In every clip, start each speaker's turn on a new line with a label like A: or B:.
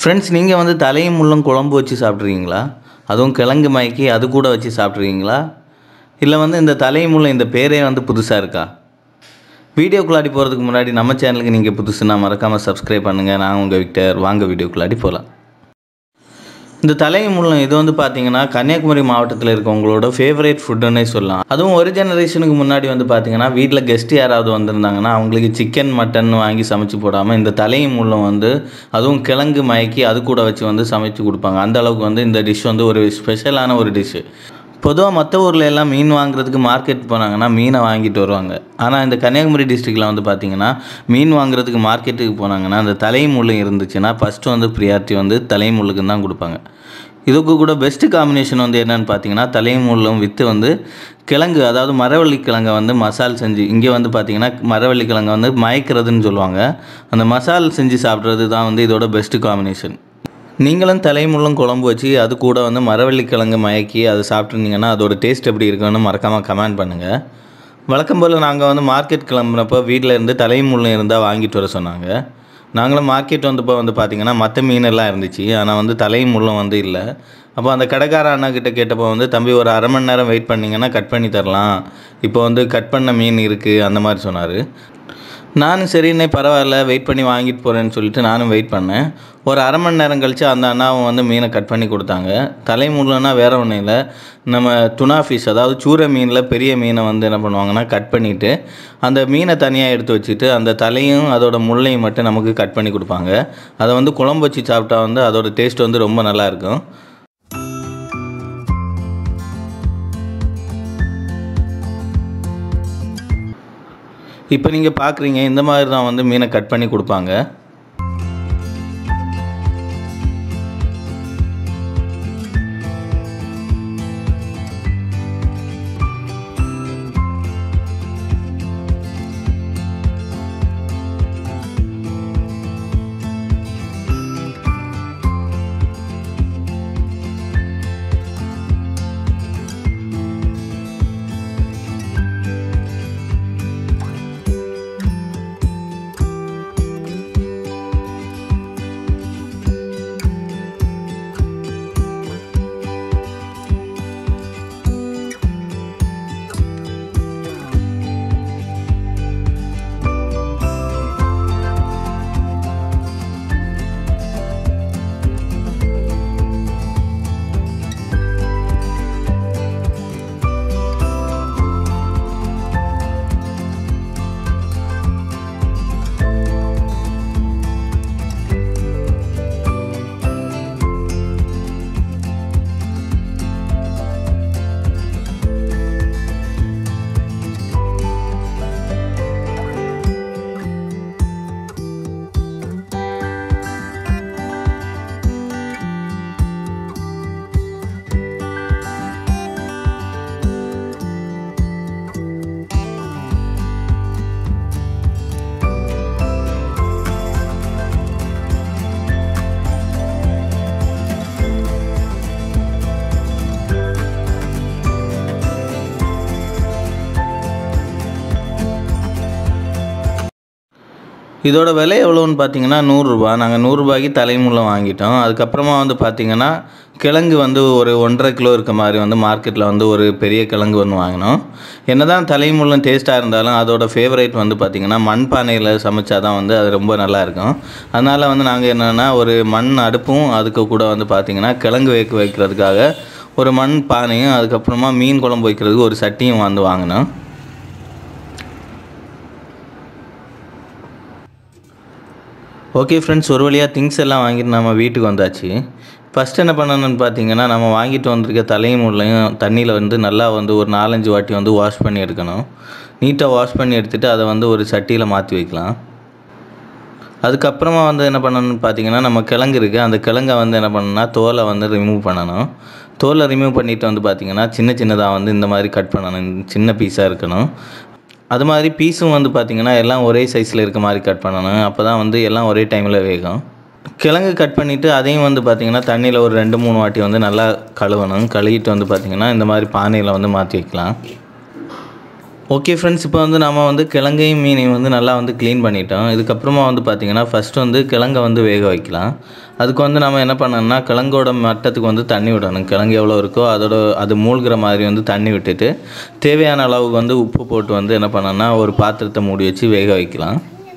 A: friends நீங்கள் வந்து தலையும் முள்ளும் குழம்பு வச்சு சாப்பிட்ருக்கீங்களா அதுவும் கிழங்கு மயக்கி அது கூட வச்சு சாப்பிட்ருக்கீங்களா இல்லை வந்து இந்த தலையும் முள்ளும் இந்த பேரே வந்து புதுசாக இருக்கா வீடியோக்குள்ளாடி போகிறதுக்கு முன்னாடி நம்ம சேனலுக்கு நீங்கள் புதுசுன்னா மறக்காமல் சப்ஸ்கிரைப் பண்ணுங்கள் நான் உங்கள் விக்டர் வாங்க வீடியோக்குள்ளாடி போகலாம் இந்த தலையும் முள்ளும் இது வந்து பார்த்தீங்கன்னா கன்னியாகுமரி மாவட்டத்தில் இருக்கவங்களோட ஃபேவரேட் ஃபுட்டுன்னே சொல்லலாம் அதுவும் ஒரு ஜெனரேஷனுக்கு முன்னாடி வந்து பார்த்தீங்கன்னா வீட்டில் கெஸ்ட் யாராவது வந்திருந்தாங்கன்னா அவங்களுக்கு சிக்கன் மட்டன் வாங்கி சமைச்சு போடாமல் இந்த தலையும் முள்ளும் வந்து அதுவும் கிழங்கு மயக்கி அது கூட வச்சு வந்து சமைச்சு கொடுப்பாங்க அந்த அளவுக்கு வந்து இந்த டிஷ் வந்து ஒரு ஸ்பெஷலான ஒரு டிஷ்ஷு பொதுவாக மற்ற ஊரில் எல்லாம் மீன் வாங்குறதுக்கு மார்க்கெட் போனாங்கன்னா மீனை வாங்கிட்டு வருவாங்க ஆனால் இந்த கன்னியாகுமரி டிஸ்ட்ரிக்டில் வந்து பார்த்தீங்கன்னா மீன் வாங்குறதுக்கு மார்க்கெட்டுக்கு போனாங்கன்னா அந்த தலை முள்ளு இருந்துச்சுன்னா ஃபஸ்ட்டு வந்து ப்ரியாரிட்டி வந்து தலை முள்ளுக்கு தான் கொடுப்பாங்க இதுக்கு கூட பெஸ்ட்டு காம்பினேஷன் வந்து என்னென்னு பார்த்தீங்கன்னா தலை முள்ளும் விற்று வந்து கிழங்கு அதாவது மரவள்ளி கிழங்கை வந்து மசால் செஞ்சு இங்கே வந்து பார்த்தீங்கன்னா மரவள்ளி கிழங்கை வந்து மயக்கிறதுன்னு சொல்லுவாங்க அந்த மசால் செஞ்சு சாப்பிட்றது தான் வந்து இதோட பெஸ்ட்டு காம்பினேஷன் நீங்களும் தலைமுள்ளும் குழம்பு வச்சு அது கூட வந்து மரவள்ளி கிழங்கு மயக்கி அதை சாப்பிட்ருந்தீங்கன்னா அதோட டேஸ்ட் எப்படி இருக்குன்னு மறக்காமல் கமெண்ட் பண்ணுங்கள் வழக்கம் போல் நாங்கள் வந்து மார்க்கெட் கிளம்புனப்போ வீட்டில் இருந்து தலைமுள்ளும் இருந்தால் வாங்கிட்டு வர சொன்னாங்க நாங்களும் மார்க்கெட் வந்தப்போ வந்து பார்த்திங்கன்னா மற்ற மீனெல்லாம் இருந்துச்சு ஆனால் வந்து தலைமுள்ளும் வந்து இல்லை அப்போ அந்த கடைக்கார அண்ணா கிட்ட கேட்டப்போ வந்து தம்பி ஒரு அரை மணி நேரம் வெயிட் பண்ணிங்கன்னா கட் பண்ணி தரலாம் இப்போ வந்து கட் பண்ண மீன் இருக்குது அந்த மாதிரி சொன்னார் நானும் சரிண்ணே பரவாயில்ல வெயிட் பண்ணி வாங்கிட்டு போகிறேன்னு சொல்லிட்டு நானும் வெயிட் பண்ணேன் ஒரு அரை மணி நேரம் கழித்து அந்த அண்ணாவும் வந்து மீனை கட் பண்ணி கொடுத்தாங்க தலை முள்ளுன்னா வேறு ஒன்றும் இல்லை நம்ம துனா ஃபிஷ் அதாவது சூரை மீனில் பெரிய மீனை வந்து என்ன பண்ணுவாங்கன்னா கட் பண்ணிவிட்டு அந்த மீனை தனியாக எடுத்து வச்சுட்டு அந்த தலையும் அதோட முள்ளையும் மட்டும் நமக்கு கட் பண்ணி கொடுப்பாங்க அதை வந்து குழம்பு வச்சு சாப்பிட்டா வந்து அதோட டேஸ்ட் வந்து ரொம்ப நல்லாயிருக்கும் இப்போ நீங்கள் பார்க்குறீங்க இந்த மாதிரி தான் வந்து மீனை கட் பண்ணி கொடுப்பாங்க இதோட விலை எவ்வளோன்னு பார்த்தீங்கன்னா நூறுரூபா நாங்கள் நூறுரூபாய்க்கு தலைமுள்ளம் வாங்கிட்டோம் அதுக்கப்புறமா வந்து பார்த்திங்கன்னா கிழங்கு வந்து ஒரு ஒன்றரை கிலோ இருக்க மாதிரி வந்து மார்க்கெட்டில் வந்து ஒரு பெரிய கிழங்கு ஒன்று வாங்கினோம் என்ன தான் தலைமுள்ளம் டேஸ்ட்டாக இருந்தாலும் அதோட ஃபேவரேட் வந்து பார்த்திங்கன்னா மண் பானையில் சமைச்சா தான் வந்து அது ரொம்ப நல்லாயிருக்கும் அதனால் வந்து நாங்கள் என்னென்னா ஒரு மண் அடுப்பும் அதுக்கு கூட வந்து பார்த்திங்கன்னா கிழங்கு வைக்க வைக்கிறதுக்காக ஒரு மண் பானையும் அதுக்கப்புறமா மீன் குழம்பு வைக்கிறதுக்கு ஒரு சட்டியும் வந்து வாங்கினோம் ஓகே ஃப்ரெண்ட்ஸ் ஒரு வழியாக திங்ஸ் எல்லாம் வாங்கிட்டு நம்ம வீட்டுக்கு வந்தாச்சு ஃபஸ்ட் என்ன பண்ணணும்னு பார்த்தீங்கன்னா நம்ம வாங்கிட்டு வந்திருக்க தலையும் உள்ளையும் தண்ணியில் வந்து நல்லா வந்து ஒரு நாலஞ்சு வாட்டி வந்து வாஷ் பண்ணி எடுக்கணும் நீட்டாக வாஷ் பண்ணி எடுத்துகிட்டு அதை வந்து ஒரு சட்டியில் மாற்றி வைக்கலாம் அதுக்கப்புறமா வந்து என்ன பண்ணணும்னு பார்த்தீங்கன்னா நம்ம கிழங்கு இருக்குது அந்த கிழங்கை வந்து என்ன பண்ணணும்னா தோலை வந்து ரிமூவ் பண்ணணும் தோலை ரிமூவ் பண்ணிவிட்டு வந்து பார்த்திங்கன்னா சின்ன சின்னதாக வந்து இந்த மாதிரி கட் பண்ணணும் சின்ன பீஸாக இருக்கணும் அது மாதிரி பீஸும் வந்து பார்த்திங்கன்னா எல்லாம் ஒரே சைஸில் இருக்க மாதிரி கட் பண்ணணும் அப்போ தான் வந்து எல்லாம் ஒரே டைமில் வேகும் கிழங்கு கட் பண்ணிவிட்டு அதையும் வந்து பார்த்திங்கன்னா தண்ணியில் ஒரு ரெண்டு மூணு வாட்டி வந்து நல்லா கழுவணும் கழுவிட்டு வந்து பார்த்திங்கன்னா இந்த மாதிரி பானையில் வந்து மாற்றி வைக்கலாம் ஓகே ஃப்ரெண்ட்ஸ் இப்போ வந்து நம்ம வந்து கிழங்கையும் மீனையும் வந்து நல்லா வந்து க்ளீன் பண்ணிட்டோம் இதுக்கப்புறமா வந்து பார்த்திங்கன்னா ஃபஸ்ட்டு வந்து கிழங்கை வந்து வேக வைக்கலாம் அதுக்கு வந்து நம்ம என்ன பண்ணணும்னா கிழங்கோட மட்டத்துக்கு வந்து தண்ணி விடணும் கிழங்கு எவ்வளோ இருக்கோ அதோட அது மூழ்கிற மாதிரி வந்து தண்ணி விட்டுட்டு தேவையான அளவுக்கு வந்து உப்பு போட்டு வந்து என்ன பண்ணணும்னா ஒரு பாத்திரத்தை மூடி வச்சு வேக வைக்கலாம்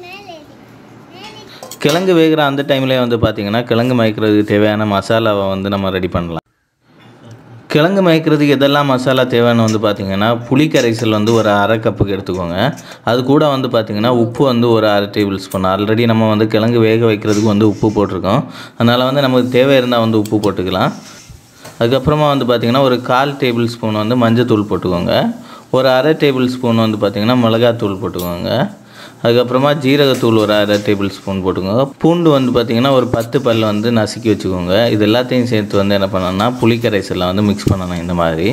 A: கிழங்கு வேகிற அந்த டைம்லேயே வந்து பார்த்திங்கன்னா கிழங்கு மயக்கிறதுக்கு தேவையான மசாலாவை வந்து நம்ம ரெடி பண்ணலாம் கிழங்கு மயக்கிறதுக்கு எதெல்லாம் மசாலா தேவைன்னு வந்து பார்த்திங்கன்னா புளி கரைசல் வந்து ஒரு அரை கப்புக்கு எடுத்துக்கோங்க அது கூட வந்து பார்த்திங்கன்னா உப்பு வந்து ஒரு அரை டேபிள் ஸ்பூன் ஆல்ரெடி நம்ம வந்து கிழங்கு வேக வைக்கிறதுக்கு வந்து உப்பு போட்டிருக்கோம் அதனால் வந்து நமக்கு தேவை இருந்தால் வந்து உப்பு போட்டுக்கலாம் அதுக்கப்புறமா வந்து பார்த்திங்கன்னா ஒரு கால் டேபிள் ஸ்பூன் வந்து மஞ்சத்தூள் போட்டுக்கோங்க ஒரு அரை டேபிள் ஸ்பூன் வந்து பார்த்திங்கன்னா மிளகாத்தூள் போட்டுக்கோங்க அதுக்கப்புறமா ஜீரகத்தூள் ஒரு அரை டேபிள் ஸ்பூன் போட்டுக்கோங்க பூண்டு வந்து பார்த்திங்கன்னா ஒரு பத்து பல் வந்து நசுக்கி வச்சுக்கோங்க இது எல்லாத்தையும் சேர்த்து வந்து என்ன பண்ணணும்னா புளிக்கரைசலில் வந்து மிக்ஸ் பண்ணணும் இந்த மாதிரி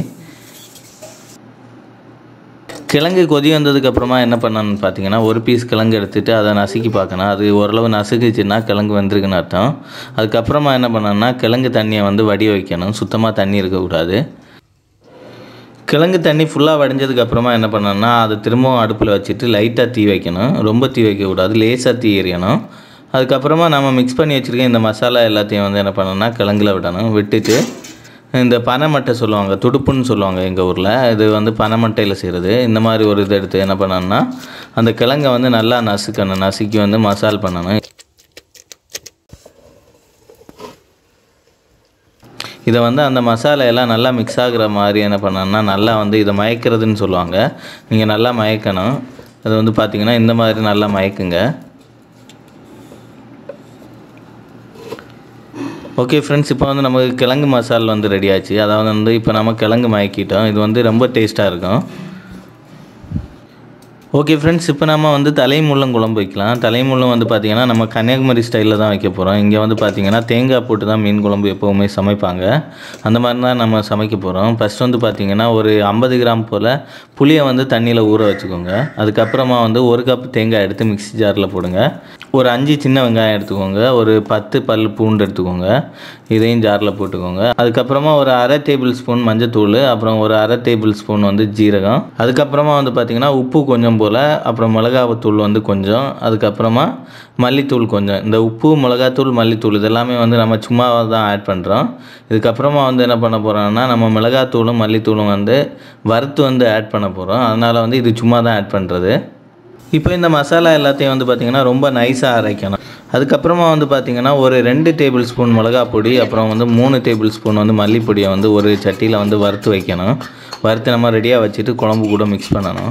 A: கிழங்கு கொதி வந்ததுக்கு அப்புறமா என்ன பண்ணணும்னு பார்த்தீங்கன்னா ஒரு பீஸ் கிழங்கு எடுத்துகிட்டு அதை நசுக்கி பார்க்கணும் அது ஓரளவு நசுக்குச்சுன்னா கிழங்கு வெந்திருக்குன்னு அர்த்தம் அதுக்கப்புறமா என்ன பண்ணணும்னா கிழங்கு தண்ணியை வந்து வடிய வைக்கணும் சுத்தமாக தண்ணி இருக்கக்கூடாது கிழங்கு தண்ணி ஃபுல்லாக வடிஞ்சதுக்கு அப்புறமா என்ன பண்ணணும்னா அதை திரும்பவும் அடுப்பில் வச்சுட்டு லைட்டாக தீ வைக்கணும் ரொம்ப தீ வைக்கக்கூடாது லேசாக தீ எறியணும் அதுக்கப்புறமா நம்ம மிக்ஸ் பண்ணி வச்சுருக்க இந்த மசாலா எல்லாத்தையும் வந்து என்ன பண்ணணும்னா கிழங்குல விடணும் விட்டுட்டு இந்த பனைமட்டை சொல்லுவாங்க துடுப்புன்னு சொல்லுவாங்க எங்கள் ஊரில் இது வந்து பனைமட்டையில் செய்கிறது இந்த மாதிரி ஒரு இதை எடுத்து என்ன பண்ணணும்னா அந்த கிழங்கை வந்து நல்லா நசுக்கணும் நசுக்கி வந்து மசால் பண்ணணும் இதை வந்து அந்த மசாலா எல்லாம் நல்லா மிக்ஸ் ஆகுற மாதிரி என்ன பண்ணணும்னா நல்லா வந்து இதை மயக்கிறதுன்னு சொல்லுவாங்க நீங்கள் நல்லா மயக்கணும் அது வந்து பார்த்திங்கன்னா இந்த மாதிரி நல்லா மயக்குங்க ஓகே ஃப்ரெண்ட்ஸ் இப்போ வந்து நமக்கு கிழங்கு மசால் வந்து ரெடி ஆச்சு அதாவது வந்து இப்போ நம்ம கிழங்கு மயக்கிட்டோம் இது வந்து ரொம்ப டேஸ்ட்டாக இருக்கும் ஓகே ஃப்ரெண்ட்ஸ் இப்போ நம்ம வந்து தலைமுள்ளம் குழம்பு வைக்கலாம் தலைமுள்ளம் வந்து பார்த்திங்கன்னா நம்ம கன்னியாகுமரி ஸ்டைலில் தான் வைக்க போகிறோம் இங்கே வந்து பார்த்திங்கன்னா தேங்காய் போட்டு தான் மீன் குழம்பு எப்போவுமே சமைப்பாங்க அந்த மாதிரி தான் நம்ம சமைக்க போகிறோம் ஃபஸ்ட் வந்து பார்த்திங்கன்னா ஒரு ஐம்பது கிராம் போல் புளியை வந்து தண்ணியில் ஊற வச்சுக்கோங்க அதுக்கப்புறமா வந்து ஒரு கப் தேங்காய் எடுத்து மிக்ஸி ஜாரில் போடுங்க ஒரு அஞ்சு சின்ன வெங்காயம் எடுத்துக்கோங்க ஒரு பத்து பல் பூண்டு எடுத்துக்கோங்க இதையும் ஜாரில் போட்டுக்கோங்க அதுக்கப்புறமா ஒரு அரை டேபிள் ஸ்பூன் மஞ்சத்தூள் அப்புறம் ஒரு அரை டேபிள் ஸ்பூன் வந்து ஜீரகம் அதுக்கப்புறமா வந்து பார்த்திங்கன்னா உப்பு கொஞ்சம் போல் அப்புறம் மிளகாத்தூள் வந்து கொஞ்சம் அதுக்கப்புறமா மல்லித்தூள் கொஞ்சம் இந்த உப்பு மிளகாத்தூள் மல்லித்தூள் இதெல்லாமே வந்து நம்ம சும்மா தான் ஆட் பண்ணுறோம் இதுக்கப்புறமா வந்து என்ன பண்ண போகிறோம்னா நம்ம மிளகாத்தூளும் மல்லித்தூளும் வந்து வறுத்து வந்து ஆட் பண்ண போகிறோம் அதனால் வந்து இது சும்மா தான் ஆட் பண்ணுறது இப்போ இந்த மசாலா எல்லாத்தையும் வந்து பார்த்திங்கன்னா ரொம்ப நைஸாக அரைக்கணும் அதுக்கப்புறமா வந்து பார்த்திங்கன்னா ஒரு ரெண்டு டேபிள் ஸ்பூன் மிளகா பொடி அப்புறம் வந்து மூணு டேபிள் ஸ்பூன் வந்து மல்லிப்பொடியை வந்து ஒரு சட்டியில் வந்து வறுத்து வைக்கணும் வறுத்து நம்ம ரெடியாக வச்சுட்டு குழம்பு கூட மிக்ஸ் பண்ணணும்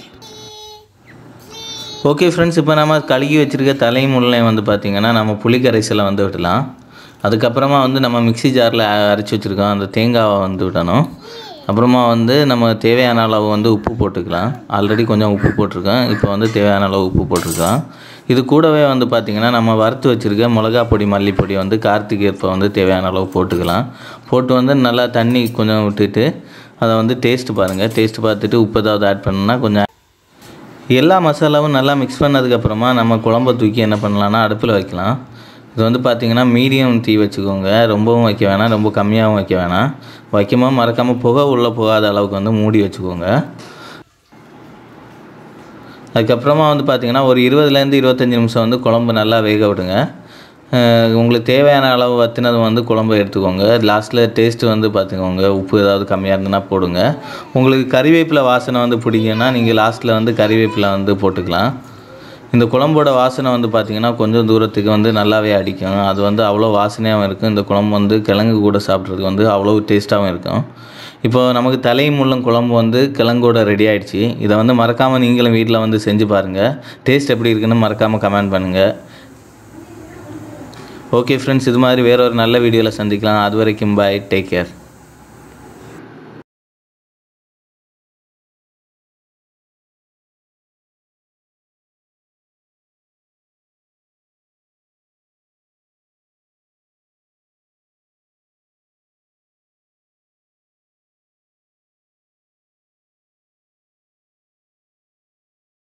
A: ஓகே ஃப்ரெண்ட்ஸ் இப்போ நம்ம கழுகி வச்சுருக்க தலை முள்ளையும் வந்து பார்த்திங்கன்னா நம்ம புளி கரைசலை வந்து விடலாம் அதுக்கப்புறமா வந்து நம்ம மிக்ஸி ஜாரில் அரைச்சி வச்சுருக்கோம் அந்த தேங்காவை வந்து விடணும் அப்புறமா வந்து நம்ம தேவையான அளவு வந்து உப்பு போட்டுக்கலாம் ஆல்ரெடி கொஞ்சம் உப்பு போட்டிருக்கோம் இப்போ வந்து தேவையான அளவு உப்பு போட்டிருக்கோம் இது கூடவே வந்து பார்த்திங்கன்னா நம்ம வறுத்து வச்சுருக்க மிளகா பொடி மல்லிப்பொடி வந்து கார்த்திகை ஏற்ப வந்து தேவையான அளவு போட்டுக்கலாம் போட்டு வந்து நல்லா தண்ணி கொஞ்சம் விட்டுட்டு அதை வந்து டேஸ்ட்டு பாருங்கள் டேஸ்ட்டு பார்த்துட்டு உப்பு ஏதாவது ஆட் பண்ணணும்னா கொஞ்சம் எல்லா மசாலாவும் நல்லா மிக்ஸ் பண்ணதுக்கப்புறமா நம்ம குழம்ப தூக்கி என்ன பண்ணலாம்னா அடுப்பில் வைக்கலாம் இது வந்து பார்த்திங்கன்னா மீடியம் தீ வச்சுக்கோங்க ரொம்பவும் வைக்க வேணாம் ரொம்ப கம்மியாகவும் வைக்க வேணாம் வைக்கும்போது மறக்காமல் புகை உள்ளே போகாத அளவுக்கு வந்து மூடி வச்சுக்கோங்க அதுக்கப்புறமா வந்து பார்த்திங்கன்னா ஒரு இருபதுலேருந்து இருபத்தஞ்சி நிமிஷம் வந்து குழம்பு நல்லா வேக விடுங்க அஹ் உங்களுக்கு தேவையான அளவு வத்தினது வந்து குழம்பு எடுத்துக்கோங்க லாஸ்ட்டில் டேஸ்ட்டு வந்து பார்த்துக்கோங்க உப்பு ஏதாவது கம்மியாக இருந்ததுன்னா போடுங்க உங்களுக்கு கறிவேப்பிலை வாசனை வந்து பிடிக்குன்னா நீங்கள் லாஸ்ட்டில் வந்து கறிவேப்பிலை வந்து போட்டுக்கலாம் இந்த குழம்போட வாசனை வந்து பார்த்திங்கன்னா கொஞ்சம் தூரத்துக்கு வந்து நல்லாவே அடிக்கும் அது வந்து அவ்வளோ வாசனையாகவும் இருக்கும் இந்த குழம்பு வந்து கிழங்கு கூட சாப்பிட்றதுக்கு வந்து அவ்வளோ டேஸ்ட்டாகவும் இருக்கும் இப்போ நமக்கு தலை முள்ளும் குழம்பு வந்து கிழங்கோட ரெடி ஆயிடுச்சு இதை வந்து மறக்காமல் நீங்களும் வீட்டில் வந்து செஞ்சு பாருங்கள் டேஸ்ட் எப்படி இருக்குன்னு மறக்காமல் கமெண்ட் பண்ணுங்கள் ஓகே ஃப்ரெண்ட்ஸ் இது மாதிரி வேற ஒரு நல்ல வீடியோவில் சந்திக்கலாம் அது வரைக்கும் பாய் டேக் கேர்